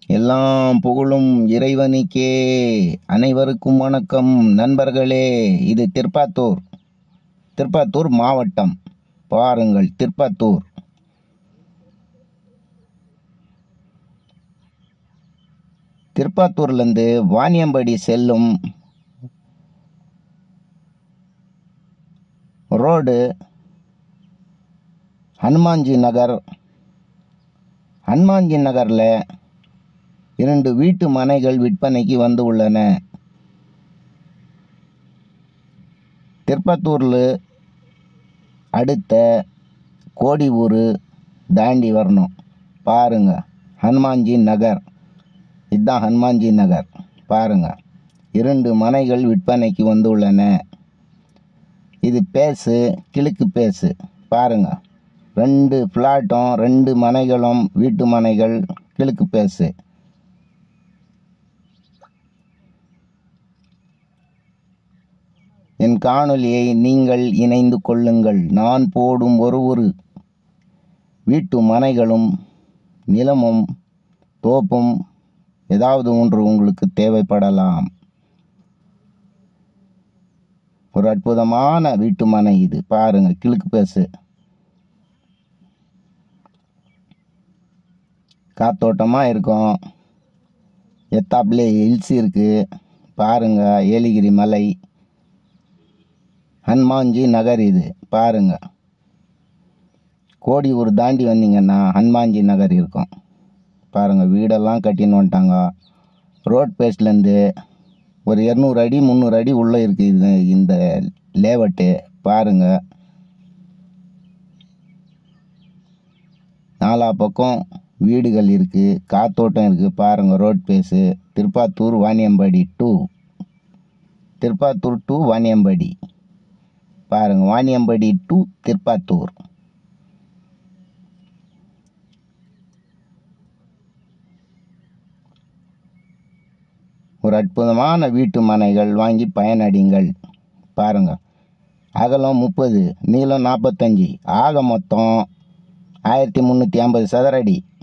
எல்லாம் புகழும் இறைவனுக்கே அனைவருக்கும் வணக்கம் நண்பர்களே இது திருப்பாத்தூர் திருப்பாத்தூர் மாவட்டம் பாருங்கள் திருப்பாத்தூர் திருப்பாத்தூர்லேருந்து வாணியம்படி செல்லும் ரோடு ஹனுமான்ஜி நகர் ஹனுமான்ஜி நகரில் இரண்டு வீட்டு மனைகள் விற்பனைக்கு வந்து உள்ளன திருப்பத்தூரில் அடுத்த கோடி ஊர் தாண்டி வரணும் பாருங்க ஹனுமான்ஜி நகர் இதுதான் ஹனுமான்ஜி நகர் பாருங்க இரண்டு மனைகள் விற்பனைக்கு வந்து உள்ளன இது பேசு கிழக்கு பேசு பாருங்க ரெண்டு ஃப்ளாட்டும் ரெண்டு மனைகளும் வீட்டு மனைகள் கிழக்கு பேசு என் காணொளியை நீங்கள் இணைந்து கொள்ளுங்கள் நான் போடும் ஒரு ஒரு வீட்டு மனைகளும் நிலமும் தோப்பும் ஏதாவது ஒன்று உங்களுக்கு தேவைப்படலாம் ஒரு அற்புதமான வீட்டு மனை இது பாருங்க கிழக்கு பேசு காத்தோட்டமாக இருக்கும் எத்தாப்புலே ஹில்ஸ் இருக்குது பாருங்க ஏலகிரி மலை ஹனுமான்ஜி நகர் இது பாருங்க கோடியூர் தாண்டி வந்தீங்கன்னா ஹனுமான்ஜி நகர் இருக்கும் பாருங்கள் வீடெல்லாம் கட்டின்னு வந்துட்டாங்க ரோட் பேஸ்ட்லேருந்து ஒரு இரநூறு அடி முந்நூறு அடி உள்ளே இருக்குது இது இந்த லேவட்டு பாருங்கள் நாலா பக்கம் வீடுகள் இருக்குது காத்தோட்டம் இருக்குது பாருங்கள் ரோட் பேஸு திருப்பாத்தூர் வாணியம்பாடி டூ திருப்பாத்தூர் டு வாணியம்பாடி பாருங்கள் வாணியம்பாடி டு திருப்பாத்தூர் ஒரு அற்புதமான வீட்டு மனைகள் வாங்கி பயனடைங்கள் பாருங்கள் அகலம் முப்பது நீளம் நாற்பத்தஞ்சி ஆக மொத்தம் ஆயிரத்தி முந்நூற்றி ஐம்பது சதுர அடி